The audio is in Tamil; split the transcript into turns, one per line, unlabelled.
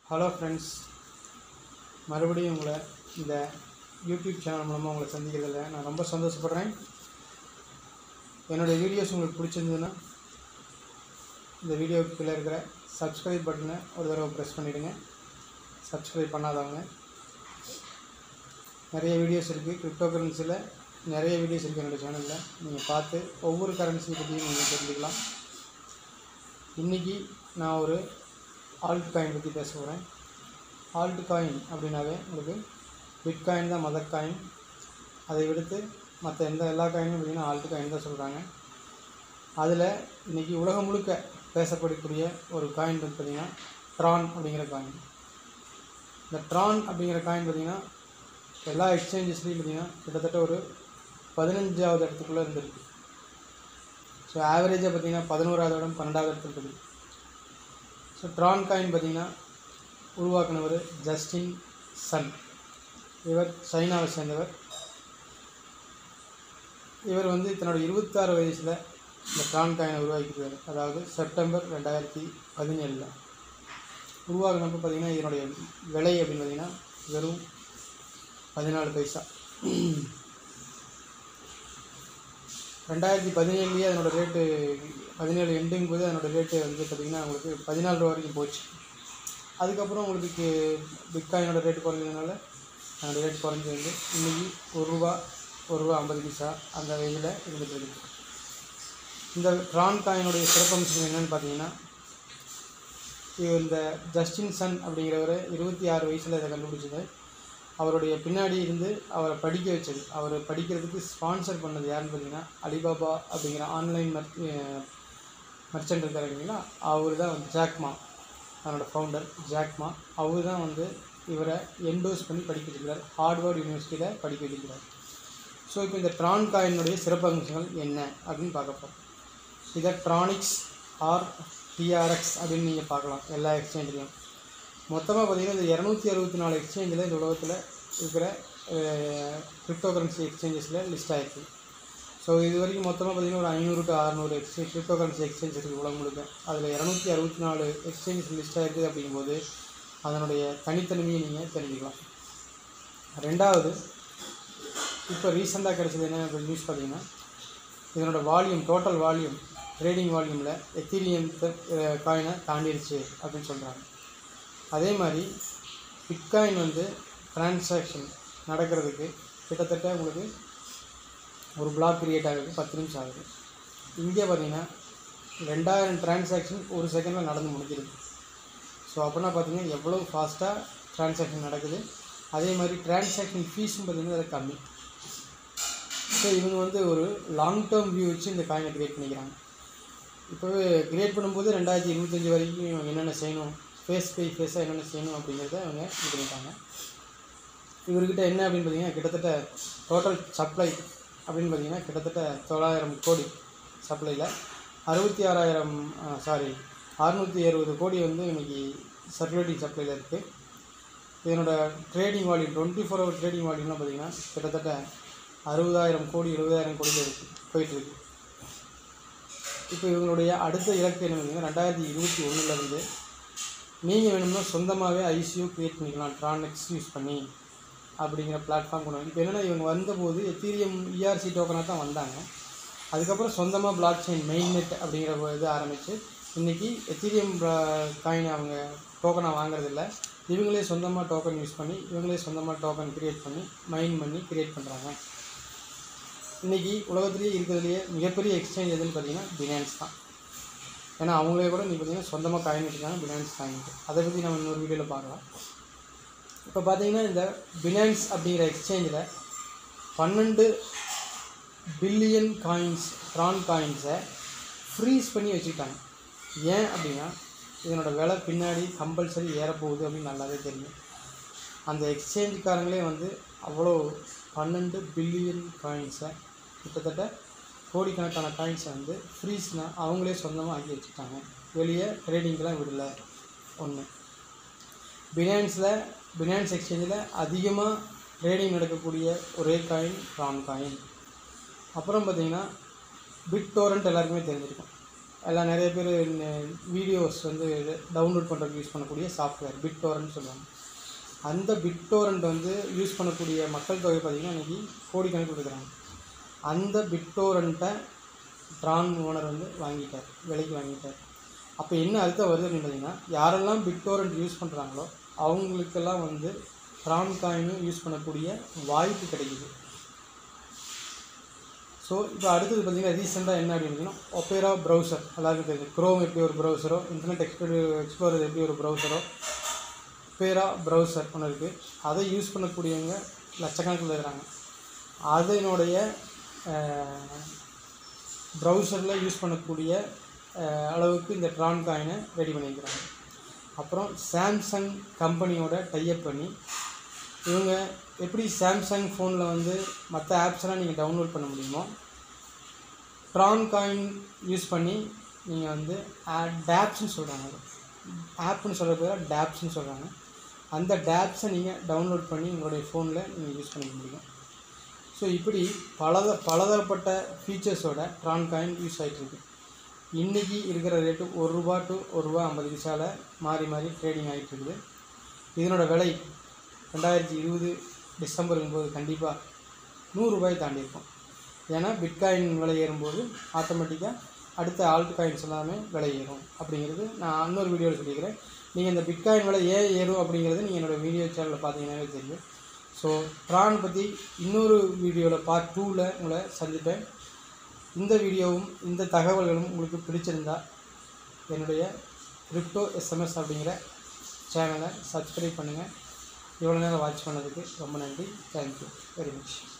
ஹலோ ஃப்ரெண்ட்ஸ் மறுபடியும் உங்களை இந்த யூடியூப் சேனல் மூலமாக உங்களை சந்திக்கிறதுல நான் ரொம்ப சந்தோஷப்படுறேன் என்னுடைய வீடியோஸ் உங்களுக்கு பிடிச்சிருந்ததுன்னா இந்த வீடியோவுக்கு கீழே இருக்கிற சப்ஸ்கிரைப் பட்டனை ஒரு தடவை ப்ரெஸ் பண்ணிவிடுங்க சப்ஸ்கிரைப் பண்ணாதவங்க நிறைய வீடியோஸ் இருக்குது கிரிப்டோ கரன்சியில் நிறைய வீடியோஸ் இருக்குது என்னோடய சேனலில் நீங்கள் பார்த்து ஒவ்வொரு கரன்சி பற்றியும் நீங்கள் தெரிஞ்சுக்கலாம் இன்றைக்கி நான் ஒரு ஆல்ட் காயின் பற்றி பேச போகிறேன் ஆல்ட் காயின் அப்படின்னாவே உங்களுக்கு பிட்காயின் தான் மதர் காயின் அதை விடுத்து மற்ற எந்த எல்லா காயினும் பார்த்திங்கன்னா ஆல்ட் காயின் தான் சொல்கிறாங்க அதில் இன்றைக்கி உலகம் முழுக்க பேசப்படக்கூடிய ஒரு காயின் வந்து பார்த்திங்கன்னா ட்ரான் அப்படிங்கிற காயின் இந்த ட்ரான் அப்படிங்கிற காயின் பார்த்திங்கன்னா எல்லா எக்ஸ்சேஞ்சஸ்லேயும் பார்த்திங்கன்னா கிட்டத்தட்ட ஒரு பதினஞ்சாவது இடத்துக்குள்ளே இருந்திருக்கு ஸோ ஆவரேஜாக பார்த்தீங்கன்னா பதினோராவது இடம் பன்னெண்டாவது இடத்துல இருக்குது ஸோ ட்ரான் காயின் பார்த்தீங்கன்னா உருவாக்குனவர் ஜஸ்டின் சன் இவர் சைனாவை சேர்ந்தவர் இவர் வந்து தன்னோட இருபத்தாறு வயசில் இந்த ட்ரான் காயினை உருவாக்கியிருக்காரு அதாவது செப்டம்பர் ரெண்டாயிரத்தி பதினேழில் உருவாக்குனப்போ பார்த்தீங்கன்னா இதனுடைய விலை அப்படின்னு பார்த்தீங்கன்னா வெறும் பதினாலு பைசா ரெண்டாயிரத்தி பதினேழுலேயே அதனோட ரேட்டு பதினேழு எண்டுங்கும் போது அதனோட ரேட்டு வந்து பார்த்திங்கன்னா உங்களுக்கு பதினாலு ரூபா வரைக்கும் போச்சு அதுக்கப்புறம் உங்களுக்கு பிட்காயினோட ரேட்டு குறைஞ்சதுனால அதனோட ரேட் குறைஞ்சி வந்து இன்றைக்கி ஒரு ரூபா ஒரு ரூபா ஐம்பது பைசா அந்த வகையில் இருந்துட்டு இருக்குது இந்த ட்ரான் காயினுடைய சிறப்பம்சம் என்னென்னு பார்த்தீங்கன்னா இவர் இந்த ஜஸ்டின் சன் அப்படிங்கிறவர் இருபத்தி ஆறு வயசில் இதை கண்டுபிடிச்சது அவருடைய பின்னாடி இருந்து அவரை படிக்க வச்சது அவர் படிக்கிறதுக்கு ஸ்பான்சர் பண்ணது யாருன்னு பார்த்தீங்கன்னா அலிபாபா அப்படிங்கிற ஆன்லைன் மர் மர்ச்சன்ட் இருக்கார் இல்லைங்களா அவர் தான் வந்து ஜாக்மா அவனோட ஃபவுண்டர் ஜாக்மா அவர் தான் வந்து இவரை என்டோஸ் பண்ணி படிக்க வச்சிருக்கிறார் ஹார்ட்வர்ட் யூனிவர்சிட்டியில் படிக்க வச்சிருக்கிறார் ஸோ இப்போ இந்த ட்ரான் காயினுடைய சிறப்பம்சங்கள் என்ன அப்படின்னு பார்க்க போகிறோம் இதை ட்ரானிக்ஸ் ஆர் டிஆர்எக்ஸ் அப்படின்னு நீங்கள் பார்க்கலாம் எல்லா எக்ஸ்சேஞ்சிலையும் மொத்தமாக பார்த்தீங்கன்னா இந்த இரநூத்தி அறுபத்தி நாலு எக்ஸ்சேஞ்சில் இந்த உலகத்தில் இருக்கிற கிரிப்டோ கரன்சி எக்ஸ்சேஞ்சஸில் லிஸ்ட் ஆகிருக்கு ஸோ இது வரைக்கும் மொத்தமாக பார்த்தீங்கன்னா ஒரு ஐநூறு டு அறநூறு எக்ஸ்சேஞ்ச் கிரிப்டோ கரன்சி எக்ஸ்சேஞ்ச் இருக்குது உலகம் முழுக்க அதில் இரநூத்தி அறுபத்தி நாலு எக்ஸ்சேஞ்சஸ் லிஸ்ட் ஆகிருக்கு அப்படிங்கும்போது அதனுடைய தனித்தன்மையை நீங்கள் தெரிஞ்சுக்கலாம் ரெண்டாவது இப்போ ரீசெண்டாக கிடைச்சது என்ன நியூஸ் பார்த்தீங்கன்னா இதனோட வால்யூம் டோட்டல் வால்யூம் ட்ரேடிங் வால்யூமில் எத்தீரியம் காயினை தாண்டிடுச்சு அப்படின்னு சொல்கிறாங்க அதே மாதிரி பிட்காயின் வந்து டிரான்சாக்ஷன் நடக்கிறதுக்கு கிட்டத்தட்ட உங்களுக்கு ஒரு பிளாக் கிரியேட் ஆகுது பத்து நிமிஷம் ஆகுது இங்கே பார்த்தீங்கன்னா ரெண்டாயிரம் டிரான்சாக்ஷன் ஒரு செகண்டில் நடந்து முடிஞ்சிருது ஸோ அப்படின்னா பார்த்தீங்கன்னா எவ்வளோ ஃபாஸ்ட்டாக டிரான்சாக்ஷன் நடக்குது அதே மாதிரி டிரான்சாக்ஷன் ஃபீஸும் பார்த்தீங்கன்னா அது கம்மி ஸோ இவங்க வந்து ஒரு லாங் டேர்ம் வியூ வச்சு இந்த காயினை க்ரியேட் பண்ணிக்கிறாங்க இப்போவே க்ரியேட் பண்ணும்போது ரெண்டாயிரத்தி இருபத்தஞ்சி வரைக்கும் என்னென்ன செய்யணும் ஃபேஸ் பை ஃபேஸாக என்னென்ன செய்யணும் அப்படிங்கிறத அவங்க இது பண்ணிட்டாங்க இவர்கிட்ட என்ன அப்படின்னு பார்த்தீங்கன்னா கிட்டத்தட்ட டோட்டல் சப்ளை அப்படின்னு பார்த்தீங்கன்னா கிட்டத்தட்ட தொள்ளாயிரம் கோடி சப்ளையில் அறுபத்தி ஆறாயிரம் சாரி அறுநூற்றி அறுபது கோடி வந்து இன்றைக்கி சர்க்குலேட்டிங் சப்ளையில் இருக்குது இதனோட trading volume twenty four hour trading வால்யூம்லாம் பார்த்தீங்கன்னா கிட்டத்தட்ட அறுபதாயிரம் கோடி எழுபதாயிரம் கோடியில் இருக்குது போயிட்டுருக்கு இப்போ இவங்களுடைய அடுத்த இலக்கு என்ன பார்த்தீங்கன்னா ரெண்டாயிரத்தி இருபத்தி ஒன்றுலேருந்து நீங்கள் வேணும்னா சொந்தமாகவே ஐசியூ க்ரியேட் பண்ணிக்கலாம் ட்ரானெக்ஸ் யூஸ் பண்ணி அப்படிங்கிற பிளாட்ஃபார்ம் கொண்டு வந்து இப்போ என்னென்னா இவங்க வந்தபோது எத்தீரியம் இஆர்சி டோக்கனாக தான் வந்தாங்க அதுக்கப்புறம் சொந்தமாக பிளாக் செயின் மெயின் நெட் அப்படிங்கிற இது ஆரம்பித்து இன்றைக்கி எத்தீரியம் காயின் அவங்க டோக்கனாக வாங்குறதில்ல இவங்களே சொந்தமாக டோக்கன் யூஸ் பண்ணி இவங்களே சொந்தமாக டோக்கன் க்ரியேட் பண்ணி மைன் பண்ணி க்ரியேட் பண்ணுறாங்க இன்றைக்கி உலகத்துலேயே இருக்கிறதுலையே மிகப்பெரிய எக்ஸ்சேஞ்ச் எதுன்னு பார்த்தீங்கன்னா பினான்ஸ் தான் ஏன்னா அவங்களே கூட நீ பார்த்தீங்கன்னா சொந்தமாக காயின் வச்சுருக்காங்க பினான்ஸ் காயின் அதை பற்றி நம்ம இன்னொரு வீடியோவில் பார்க்கலாம் இப்போ பார்த்தீங்கன்னா இந்த பினான்ஸ் அப்படிங்கிற எக்ஸ்சேஞ்சில் பன்னெண்டு பில்லியன் காயின்ஸ் ட்ரான் காயின்ஸை ஃப்ரீஸ் பண்ணி வச்சுக்கிட்டாங்க ஏன் அப்படின்னா இதனோட விலை பின்னாடி கம்பல்சரி ஏறப்போகுது அப்படின்னு நல்லாவே தெரியும் அந்த எக்ஸ்சேஞ்சுக்காரங்களே வந்து அவ்வளோ பன்னெண்டு பில்லியன் காயின்ஸை கிட்டத்தட்ட கோடிக்கணக்கான காயின்ஸை வந்து ஃப்ரீஸ்னால் அவங்களே சொந்தமாக ஆக்கி வச்சுட்டாங்க வெளியே ட்ரேடிங்க்கெலாம் விடல ஒன்று பினான்ஸில் பினான்ஸ் எக்ஸ்சேஞ்சில் அதிகமாக ட்ரேடிங் நடக்கக்கூடிய ஒரே காயின் ட்ரான் காயின் அப்புறம் பார்த்திங்கன்னா பிட் டோரண்ட் எல்லாருக்குமே தெரிஞ்சிருக்கும் எல்லாம் நிறைய பேர் வீடியோஸ் வந்து டவுன்லோட் பண்ணுறதுக்கு யூஸ் பண்ணக்கூடிய சாஃப்ட்வேர் பிட்டோரன்னு சொல்லுவாங்க அந்த பிட்டோரண்ட் வந்து யூஸ் பண்ணக்கூடிய மக்கள் தொகை பார்த்திங்கன்னா இன்றைக்கி கோடிக்கணக்கில் இருக்கிறாங்க அந்த பிட்டோரண்ட்டை ட்ரான் ஓனர் வந்து வாங்கிட்டார் விலைக்கு வாங்கிட்டார் அப்போ என்ன அர்த்தம் வருது அப்படின்னு பார்த்தீங்கன்னா யாரெல்லாம் பிட்டோரண்ட் யூஸ் பண்ணுறாங்களோ அவங்களுக்கெல்லாம் வந்து ட்ரான் காயினும் யூஸ் பண்ணக்கூடிய வாய்ப்பு கிடைக்குது ஸோ இப்போ அடுத்தது பார்த்தீங்கன்னா ரீசெண்டாக என்ன அப்படின்னு ஒப்பேரா ப்ரௌசர் எல்லாருக்கும் தெரியும் க்ரோம் எப்படி ஒரு ப்ரௌசரோ இன்டர்நெட் எக்ஸ்ப்ளோர் எக்ஸ்ப்ளோரர் எப்படி ஒரு ப்ரௌசரோ ஒப்பேரா ப்ரௌசர் ஒன்று இருக்குது அதை யூஸ் பண்ணக்கூடியவங்க லட்சக்கணக்கில் இருக்கிறாங்க அதனுடைய ப்ரௌசரில் யூஸ் பண்ணக்கூடிய அஹ், அளவுக்கு இந்த ட்ரான் காயினை ரெடி பண்ணியிருக்கிறாங்க அப்புறம் சாம்சங் கம்பெனியோட டைப் பண்ணி இவங்க எப்படி சாம்சங் ஃபோனில் வந்து மற்ற ஆப்ஸ்லாம் நீங்கள் டவுன்லோட் பண்ண முடியுமோ ட்ரான் காயின் யூஸ் பண்ணி நீங்கள் வந்து டேப்ஸ்னு சொல்கிறாங்க ஆப்னு சொல்கிற பேர் டேப்ஸ்னு சொல்கிறாங்க அந்த டேப்ஸை நீங்கள் டவுன்லோட் பண்ணி உங்களுடைய ஃபோனில் நீங்கள் யூஸ் பண்ணிக்க முடியும் ஸோ இப்படி பலத பலதரப்பட்ட ஃபீச்சர்ஸோட ட்ரான் காயின் யூஸ் ஆகிட்டுருக்கு இன்றைக்கி இருக்கிற ரேட்டு ஒரு ரூபா டு ஒரு ரூபா ஐம்பது பைசாவில் மாறி மாறி ட்ரேடிங் ஆகிட்டு இருக்குது இதனோட விலை ரெண்டாயிரத்தி இருபது டிசம்பருங்கும் போது கண்டிப்பாக நூறுரூபாய் தாண்டி இருக்கும் ஏன்னா பிட்காயின் விலை ஏறும்போது ஆட்டோமேட்டிக்காக அடுத்த ஆல்ட் காயின்ஸ் எல்லாமே விலை ஏறும் அப்படிங்கிறது நான் இன்னொரு வீடியோவில் சொல்லிக்கிறேன் நீங்கள் இந்த பிட்காயின் விலை ஏன் ஏறும் அப்படிங்கிறது நீங்கள் என்னோடய வீடியோ சேனலில் பார்த்தீங்கன்னாவே தெரியும் ஸோ ட்ரான் பற்றி இன்னொரு வீடியோவில் பார்ட் டூவில் உங்களை சந்திப்பேன் இந்த வீடியோவும் இந்த தகவல்களும் உங்களுக்கு பிடிச்சிருந்தா என்னுடைய கிரிப்டோ எஸ்எம்எஸ் அப்படிங்கிற சேனலை சப்ஸ்கிரைப் பண்ணுங்கள் இவ்வளோ நேரம் வாட்ச் பண்ணதுக்கு ரொம்ப நன்றி தேங்க்யூ வெரி மச்